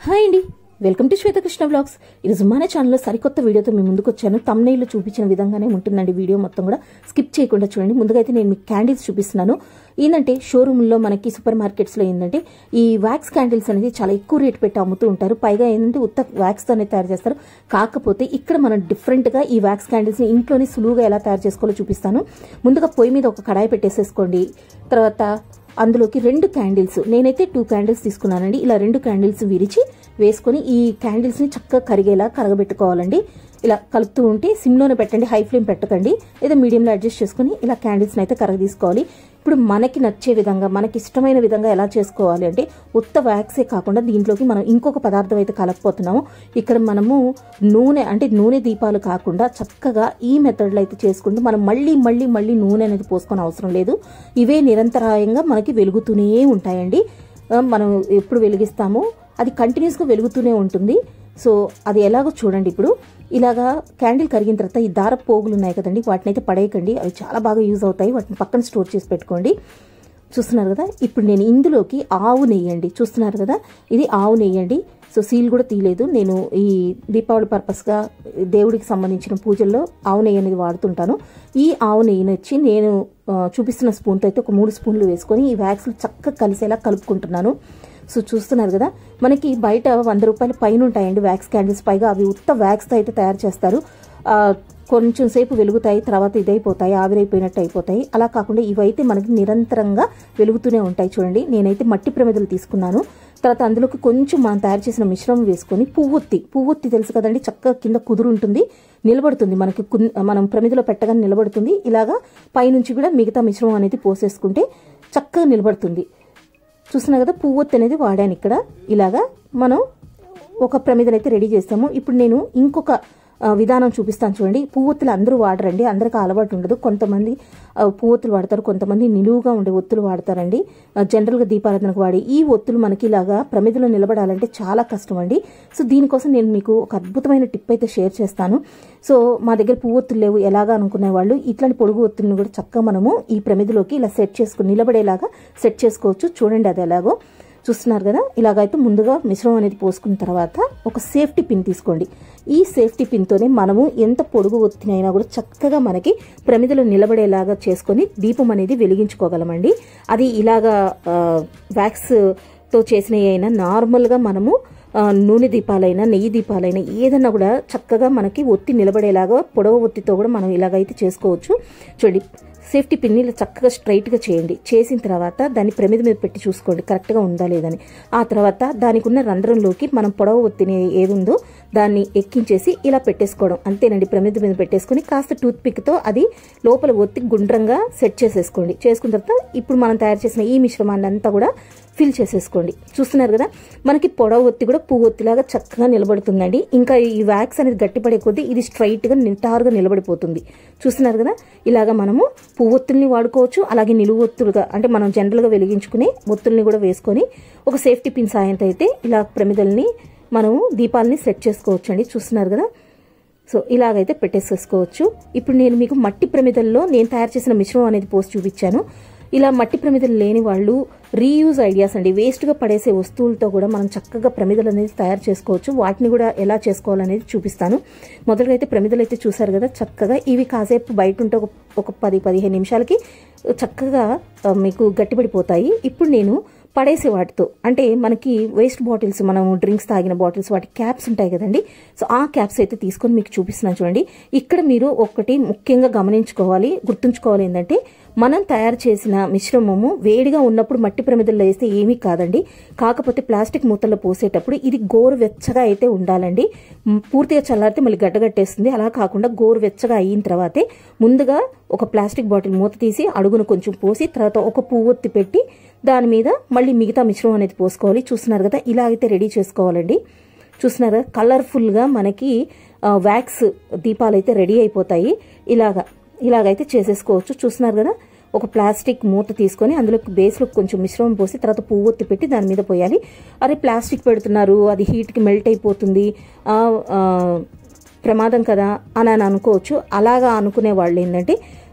hi అండి welcome to Swetha Krishna blogs ఈరోజు మన ఛానల్లో సరికొత్త వీడియోతో మీ ముందుకు వచ్చాను తమ్నైల్లో చూపించిన విధంగానే ఉంటుందండి వీడియో మొత్తం కూడా స్కిప్ చేయకుండా చూడండి ముందుగా అయితే నేను మీకు క్యాండిల్స్ చూపిస్తున్నాను ఏంటంటే షోరూంలో మనకి సూపర్ మార్కెట్స్లో ఏంటంటే ఈ వ్యాక్స్ క్యాండిల్స్ అనేది చాలా ఎక్కువ రేట్ పెట్టి అమ్ముతూ ఉంటారు పైగా ఏంటంటే ఉత్త వ్యాక్స్తోనే తయారు చేస్తారు కాకపోతే ఇక్కడ మనం డిఫరెంట్గా ఈ వ్యాక్స్ క్యాండిల్స్ని ఇంట్లోనే సులువుగా ఎలా తయారు చేసుకోవాలో చూపిస్తాను ముందుగా పొయ్యి మీద ఒక కడాయి పెట్టేసేసుకోండి తర్వాత అందులోకి రెండు క్యాండిల్స్ నేనైతే టూ క్యాండిల్స్ తీసుకున్నానండి ఇలా రెండు క్యాండిల్స్ విరిచి వేసుకొని ఈ క్యాండిల్స్ని చక్కగా కరిగేలా కరగబెట్టుకోవాలండి ఇలా కలుపుతూ ఉంటే సిమ్లోనే పెట్టండి హై ఫ్లేమ్ పెట్టకండి లేదా మీడియంలో అడ్జస్ట్ చేసుకొని ఇలా క్యాండిల్స్ని అయితే కరగ తీసుకోవాలి ఇప్పుడు మనకి నచ్చే విధంగా మనకి ఇష్టమైన విధంగా ఎలా చేసుకోవాలి అంటే ఉత్త వ్యాక్సే కాకుండా దీంట్లోకి మనం ఇంకొక పదార్థం అయితే కలపపోతున్నాము ఇక్కడ మనము నూనె అంటే నూనె దీపాలు కాకుండా చక్కగా ఈ మెథడ్లో అయితే చేసుకుంటూ మనం మళ్ళీ మళ్ళీ మళ్ళీ నూనె అనేది పోసుకొని అవసరం లేదు ఇవే నిరంతరాయంగా మనకి వెలుగుతూనే ఉంటాయండి ఆ, మనం ఎప్పుడు వెలిగిస్తామో అది కంటిన్యూస్గా వెలుగుతూనే ఉంటుంది సో అది ఎలాగో చూడండి ఇప్పుడు ఇలాగా క్యాండిల్ కరిగిన తర్వాత ఈ దార పోగులు ఉన్నాయి కదండి వాటిని అయితే పడేయకండి అవి చాలా బాగా యూజ్ అవుతాయి వాటిని పక్కన స్టోర్ చేసి పెట్టుకోండి చూస్తున్నారు కదా ఇప్పుడు నేను ఇందులోకి ఆవు నెయ్యండి చూస్తున్నారు కదా ఇది ఆవు నెయ్యండి సో సీల్ కూడా తీయలేదు నేను ఈ దీపావళి పర్పస్గా దేవుడికి సంబంధించిన పూజల్లో ఆవు నెయ్యి అనేది వాడుతుంటాను ఈ ఆవు నెయ్యిని వచ్చి నేను ఆ, చూపిస్తున్న స్పూన్తో అయితే ఒక మూడు స్పూన్లు వేసుకొని ఈ వ్యాక్స్లు చక్కగా కలిసేలా కలుపుకుంటున్నాను సో చూస్తున్నారు కదా మనకి బయట వంద రూపాయల పైన ఉంటాయండి వ్యాక్స్ క్యాండిల్స్ పైగా అవి ఉత్త వ్యాక్స్తో అయితే తయారు చేస్తారు ఆ, కొంచెం సేపు వెలుగుతాయి తర్వాత ఇదైపోతాయి ఆవిరైపోయినట్టు అయిపోతాయి అలా కాకుండా ఇవైతే మనకి నిరంతరంగా వెలుగుతూనే ఉంటాయి చూడండి నేనైతే మట్టి ప్రమిదలు తీసుకున్నాను తర్వాత అందులోకి కొంచెం మనం తయారు చేసిన మిశ్రమం వేసుకొని పువ్వొత్తి పువ్వొత్తి తెలుసు కదండి చక్కగా కింద కుదురు ఉంటుంది నిలబడుతుంది మనకి కున్- మనం ప్రమిదలో పెట్టగానే నిలబడుతుంది ఇలాగా పైనుంచి కూడా మిగతా మిశ్రమం అనేది పోసేసుకుంటే చక్కగా నిలబడుతుంది చూస్తున్నా కదా పువ్వొత్తి అనేది వాడాను ఇక్కడ ఇలాగా మనం ఒక ప్రమిదనైతే రెడీ చేస్తాము ఇప్పుడు నేను ఇంకొక ఆ, విధానం చూపిస్తాను చూడండి పువ్వొత్తులు అందరూ వాడరండి అందరికీ అలవాటు ఉండదు కొంతమంది ఆ, పువ్వొత్తులు వాడతారు కొంతమంది నిలువుగా ఉండే ఒత్తులు వాడతారండి ఆ, జనరల్గా దీపారాధనకు వాడే ఈ ఒత్తులు మనకి ఇలాగా ప్రమిదలో నిలబడాలంటే చాలా కష్టం అండి సో దీనికోసం నేను మీకు ఒక అద్భుతమైన టిప్ అయితే షేర్ చేస్తాను సో మా దగ్గర పువ్వొత్తులు లేవు ఎలాగా అనుకునే వాళ్ళు ఇట్లాంటి పొడుగు ఒత్తులను కూడా చక్కగా మనము ఈ ప్రమిదలోకి ఇలా సెట్ చేసుకుని నిలబడేలాగా సెట్ చేసుకోవచ్చు చూడండి అది ఎలాగో చూస్తున్నారు కదా ఇలాగైతే ముందుగా మిశ్రమం అనేది పోసుకున్న తర్వాత ఒక సేఫ్టీ పిన్ తీసుకోండి ఈ సేఫ్టీ పిన్తోనే మనము ఎంత పొడుగు ఒత్తినైనా కూడా చక్కగా మనకి ప్రమిదలో నిలబడేలాగా చేసుకొని దీపం అనేది వెలిగించుకోగలమండి అది ఇలాగా ఆ, వ్యాక్స్తో చేసినవి అయినా నార్మల్గా మనము ఆ, నూనె దీపాలైనా నెయ్యి దీపాలైనా ఏదన్నా కూడా చక్కగా మనకి ఒత్తి నిలబడేలాగా పొడవ ఒత్తితో కూడా మనం ఇలాగైతే చేసుకోవచ్చు చూడండి సేఫ్టీ పిన్ని ఇలా చక్కగా స్ట్రైట్గా చేయండి చేసిన తర్వాత దాన్ని ప్రమిద మీద పెట్టి చూసుకోండి కరెక్ట్గా ఉందా లేదని ఆ తర్వాత దానికి ఉన్న రంధ్రంలోకి మనం పొడవ ఒత్తిని ఏది ఉందో దాన్ని ఎక్కించేసి ఇలా పెట్టేసుకోవడం అంతేనండి ప్రమిద మీద పెట్టేసుకొని కాస్త టూత్ పిక్తో అది లోపల ఒత్తి గుండ్రంగా సెట్ చేసేసుకోండి చేసుకున్న తర్వాత ఇప్పుడు మనం తయారు చేసిన ఈ మిశ్రమాన్ని అంతా కూడా ఫిల్ చేసేసుకోండి చూస్తున్నారు కదా మనకి పొడవ ఒత్తి కూడా పువ్వు ఒత్తిలాగా చక్కగా నిలబడుతుందండి ఇంకా ఈ వ్యాక్స్ అనేది గట్టిపడే కొద్దీ ఇది స్ట్రైట్గా నిటారుగా నిలబడిపోతుంది చూస్తున్నారు కదా ఇలాగా మనము పువ్వు ఒత్తుల్ని వాడుకోవచ్చు అలాగే నిలువు ఒత్తులుగా అంటే మనం జనరల్గా వెలిగించుకునే ఒత్తుల్ని కూడా వేసుకొని ఒక సేఫ్టీ పిన్ సాయంతో అయితే ఇలా ప్రమిదల్ని మనము దీపాలని సెట్ చేసుకోవచ్చు అండి చూస్తున్నారు కదా సో ఇలాగైతే పెట్టేసేసుకోవచ్చు ఇప్పుడు నేను మీకు మట్టి ప్రమిదల్లో నేను తయారు చేసిన మిశ్రమం అనేది పోసి చూపించాను ఇలా మట్టి ప్రమిదలు లేని వాళ్ళు రీయూజ్ ఐడియాస్ అండి వేస్ట్గా పడేసే వస్తువులతో కూడా మనం చక్కగా ప్రమిదలు అనేది తయారు చేసుకోవచ్చు వాటిని కూడా ఎలా చేసుకోవాలనేది చూపిస్తాను మొదలుగా అయితే ప్రమిదలు అయితే చూసారు కదా చక్కగా ఇవి కాసేపు బయట ఉంటే ఒక ఒక పది పదిహేను నిమిషాలకి చక్కగా ఆ, మీకు గట్టిపడిపోతాయి ఇప్పుడు నేను పడేసే వాటితో అంటే మనకి వేస్ట్ బాటిల్స్ మనం డ్రింక్స్ తాగిన బాటిల్స్ వాటి క్యాప్స్ ఉంటాయి కదండి సో ఆ క్యాప్స్ అయితే తీసుకొని మీకు చూపిస్తున్నాను చూడండి ఇక్కడ మీరు ఒకటి ముఖ్యంగా గమనించుకోవాలి గుర్తుంచుకోవాలి ఏంటంటే మనం తయారు చేసిన మిశ్రమము వేడిగా ఉన్నప్పుడు మట్టి ప్రమిదల్లో వేస్తే ఏమీ కాదండి కాకపోతే ప్లాస్టిక్ మూతల్లో పోసేటప్పుడు ఇది గోరువెచ్చగా అయితే ఉండాలండి మ్, పూర్తిగా చల్లారితే మళ్ళీ గడ్డగట్టేస్తుంది అలా కాకుండా గోరువెచ్చగా అయిన తర్వాతే ముందుగా ఒక ప్లాస్టిక్ బాటిల్ మూత తీసి అడుగును కొంచెం పోసి తర్వాత ఒక పువ్వొత్తి పెట్టి దాని మీద మళ్ళీ మిగతా మిశ్రమం అనేది పోసుకోవాలి చూస్తున్నారు కదా ఇలా అయితే రెడీ చేసుకోవాలండి చూస్తున్నారు కదా కలర్ఫుల్గా మనకి ఆ, వ్యాక్స్ దీపాలు అయితే రెడీ అయిపోతాయి ఇలాగా ఇలాగైతే చేసేసుకోవచ్చు చూస్తున్నారు కదా ఒక ప్లాస్టిక్ మూత తీసుకొని అందులో బేస్లో కొంచెం మిశ్రమం పోసి తర్వాత పువ్వొత్తి పెట్టి దాని మీద పోయాలి అరే ప్లాస్టిక్ పెడుతున్నారు అది హీట్కి మెల్ట్ అయిపోతుంది ఆ, ఆ, ప్రమాదం కదా అని అని అనుకోవచ్చు అలాగా అనుకునే వాళ్ళు ఏంటంటే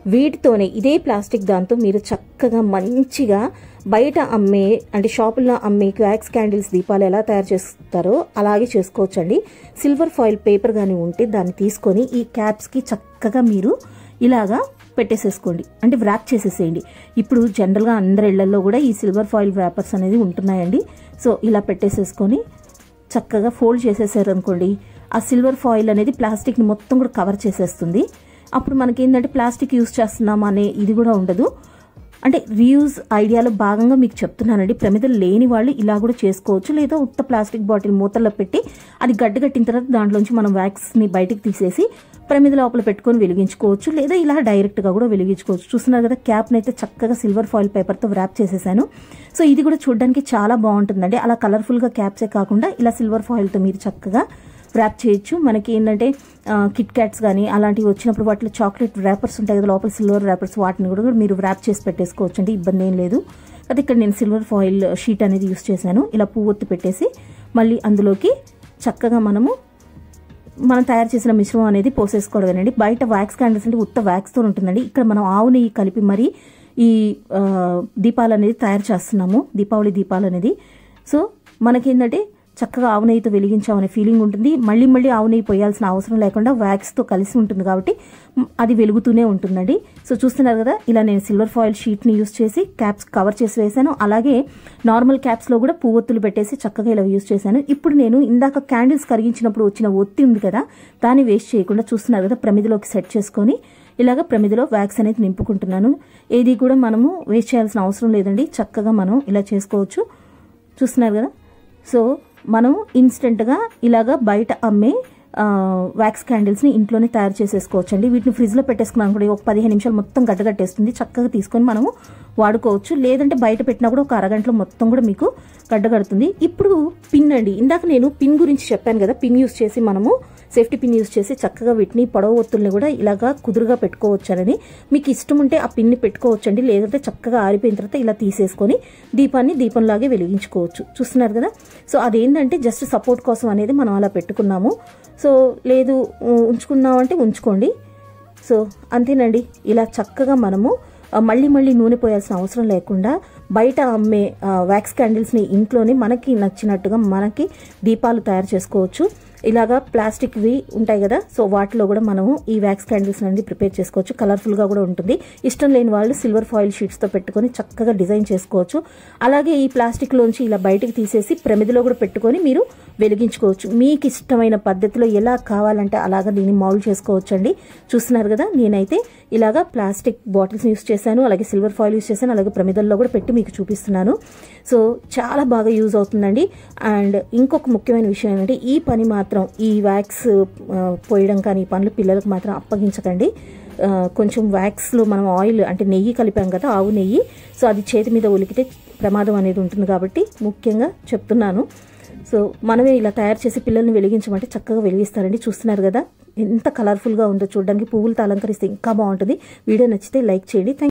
వీటితోనే ఇదే ప్లాస్టిక్ దాంతో మీరు చక్కగా మంచిగా బయట అమ్మే అంటే షాపుల్లో అమ్మే వ్యాక్స్ క్యాండిల్స్ దీపాలు ఎలా తయారు చేస్తారో అలాగే చేసుకోవచ్చండి సిల్వర్ ఫాయిల్ పేపర్ కానీ ఉంటే దాన్ని తీసుకొని ఈ క్యాప్స్కి చక్కగా మీరు ఇలాగా పెట్టేసేసుకోండి అంటే వ్రాప్ చేసేసేయండి ఇప్పుడు జనరల్గా అందరి ఇళ్లలో కూడా ఈ సిల్వర్ ఫాయిల్ వ్రాపర్స్ అనేది ఉంటున్నాయండి సో ఇలా పెట్టేసేసుకొని చక్కగా ఫోల్డ్ చేసేసారు అనుకోండి ఆ సిల్వర్ ఫాయిల్ అనేది ప్లాస్టిక్ని మొత్తం కూడా కవర్ చేసేస్తుంది అప్పుడు మనకి ఏంటంటే ప్లాస్టిక్ యూస్ చేస్తున్నాం అనే ఇది కూడా ఉండదు అంటే రీయూజ్ ఐడియాలో భాగంగా మీకు చెప్తున్నానండి ప్రమిదలు లేని వాళ్ళు ఇలా కూడా చేసుకోవచ్చు లేదా ఉత్త ప్లాస్టిక్ బాటిల్ మూతల్లో పెట్టి అది గడ్డ కట్టిన తర్వాత దాంట్లోంచి మనం వ్యాక్స్ని బయటికి తీసేసి ప్రమిద లోపల పెట్టుకొని వెలిగించుకోవచ్చు లేదా ఇలా డైరెక్ట్గా కూడా వెలిగించుకోవచ్చు చూస్తున్నారు కదా క్యాప్ని అయితే చక్కగా సిల్వర్ ఫాయిల్ పేపర్తో వ్రాప్ చేసేసాను సో ఇది కూడా చూడడానికి చాలా బాగుంటుందండి అలా కలర్ఫుల్గా క్యాప్సే కాకుండా ఇలా సిల్వర్ ఫాయిల్తో మీరు చక్కగా వ్రాప్ చేయొచ్చు మనకి ఏంటంటే కిట్ క్యాట్స్ కానీ అలాంటివి వచ్చినప్పుడు వాటిలో చాక్లెట్ ర్యాపర్స్ ఉంటాయి కదా లోపల సిల్వర్ ర్యాపర్స్ వాటిని కూడా మీరు వ్రాప్ చేసి పెట్టేసుకోవచ్చు అండి ఇబ్బంది ఏం లేదు అది ఇక్కడ నేను సిల్వర్ ఫాయిల్ షీట్ అనేది యూస్ చేశాను ఇలా పువ్వొత్తి పెట్టేసి మళ్ళీ అందులోకి చక్కగా మనము మనం తయారు చేసిన మిశ్రమం అనేది పోసేసుకోవడమేనండి బయట వ్యాక్స్ క్యాండిల్స్ అంటే ఉత్త వ్యాక్స్తో ఉంటుందండి ఇక్కడ మనం ఆవు నెయ్యి కలిపి మరి ఈ ఆ, దీపాలు అనేది తయారు చేస్తున్నాము దీపావళి దీపాలు అనేది సో మనకేంటంటే చక్కగా ఆవు నెయ్యితో వెలిగించామనే ఫీలింగ్ ఉంటుంది మళ్ళీ మళ్ళీ ఆవు నెయ్యి పోయాల్సిన అవసరం లేకుండా వ్యాక్స్తో కలిసి ఉంటుంది కాబట్టి మ్, అది వెలుగుతూనే ఉంటుందండి సో చూస్తున్నారు కదా ఇలా నేను సిల్వర్ ఫాయిల్ షీట్ని యూస్ చేసి క్యాప్స్ కవర్ చేసి వేశాను అలాగే నార్మల్ క్యాప్స్లో కూడా పువ్వొత్తులు పెట్టేసి చక్కగా ఇలా యూస్ చేశాను ఇప్పుడు నేను ఇందాక క్యాండిల్స్ కరిగించినప్పుడు వచ్చిన ఒత్తి ఉంది కదా దాన్ని వేస్ట్ చేయకుండా చూస్తున్నారు కదా ప్రమిదిలోకి సెట్ చేసుకొని ఇలాగ ప్రమిదిలో వ్యాక్స్ అనేది నింపుకుంటున్నాను ఏది కూడా మనము వేస్ట్ చేయాల్సిన అవసరం లేదండి చక్కగా మనం ఇలా చేసుకోవచ్చు చూస్తున్నారు కదా సో మనం ఇన్స్టెంట్గా ఇలాగ బయట అమ్మే ఆ, వ్యాక్స్ క్యాండిల్స్ని ఇంట్లోనే తయారు చేసేసుకోవచ్చు అండి వీటిని ఫ్రిడ్జ్లో పెట్టేసుకున్నాం కూడా ఒక పదిహేను నిమిషాలు మొత్తం గడ్డగట్టేస్తుంది చక్కగా తీసుకొని మనము వాడుకోవచ్చు లేదంటే బయట పెట్టినా కూడా ఒక అరగంటలో మొత్తం కూడా మీకు గడ్డగడుతుంది ఇప్పుడు పిన్ అండి ఇందాక నేను పిన్ గురించి చెప్పాను కదా పిన్ యూస్ చేసి మనము సేఫ్టీ పిన్ యూస్ చేసి చక్కగా వీటిని పొడవు ఒత్తుల్ని కూడా ఇలాగా కుదురుగా పెట్టుకోవచ్చని మీకు ఇష్టం ఉంటే ఆ పిన్ని పెట్టుకోవచ్చండి లేదంటే చక్కగా ఆరిపోయిన తర్వాత ఇలా తీసేసుకొని దీపాన్ని దీపంలాగే వెలిగించుకోవచ్చు చూస్తున్నారు కదా సో అదేంటంటే జస్ట్ సపోర్ట్ కోసం అనేది మనం అలా పెట్టుకున్నాము సో లేదు ఉ- ఉంచుకున్నామంటే ఉంచుకోండి సో అంతేనండి ఇలా చక్కగా మనము ఆ, మళ్ళీ మళ్ళీ నూనె పోయాల్సిన అవసరం లేకుండా బయట అమ్మే ఆ, వ్యాక్స్ క్యాండిల్స్ని ఇంట్లోనే మనకి నచ్చినట్టుగా మనకి దీపాలు తయారు చేసుకోవచ్చు ఇలాగా ప్లాస్టిక్వి ఉంటాయి కదా సో వాటిలో కూడా మనము ఈ వ్యాక్స్ క్యాండిల్స్ అనేది ప్రిపేర్ చేసుకోవచ్చు కలర్ఫుల్గా కూడా ఉంటుంది ఇష్టం లేని వాళ్ళు సిల్వర్ ఫాయిల్ షీట్స్తో పెట్టుకొని చక్కగా డిజైన్ చేసుకోవచ్చు అలాగే ఈ ప్లాస్టిక్లోంచి ఇలా బయటికి తీసేసి ప్రమిదిలో కూడా పెట్టుకొని మీరు వెలిగించుకోవచ్చు మీకు ఇష్టమైన పద్ధతిలో ఎలా కావాలంటే అలాగా దీన్ని మౌల్డ్ చేసుకోవచ్చు అండి చూస్తున్నారు కదా నేనైతే ఇలాగా ప్లాస్టిక్ బాటిల్స్ యూస్ చేశాను అలాగే సిల్వర్ ఫాయిల్ యూస్ చేశాను అలాగే ప్రమిదల్లో కూడా పెట్టి మీకు చూపిస్తున్నాను సో చాలా బాగా యూజ్ అవుతుందండి అండ్ ఇంకొక ముఖ్యమైన విషయం ఏంటంటే ఈ పని మాత్రం ఈ వ్యాక్స్ ఆ, పోయడం కానీ ఈ పనులు పిల్లలకు మాత్రం అప్పగించకండి ఆ, కొంచెం వ్యాక్స్లో మనం ఆయిల్ అంటే నెయ్యి కలిపాం కదా ఆవు నెయ్యి సో అది చేతి మీద ఒలికితే ప్రమాదం అనేది ఉంటుంది కాబట్టి ముఖ్యంగా చెప్తున్నాను సో మనమే ఇలా తయారు చేసి పిల్లల్ని వెలిగించమంటే చక్కగా వెలిగిస్తారండి చూస్తున్నారు కదా ఎంత కలర్ఫుల్గా ఉందో చూడడానికి పువ్వులతో అలంకరిస్తే ఇంకా బాగుంటుంది వీడియో నచ్చితే లైక్ చేయండి థ్యాంక్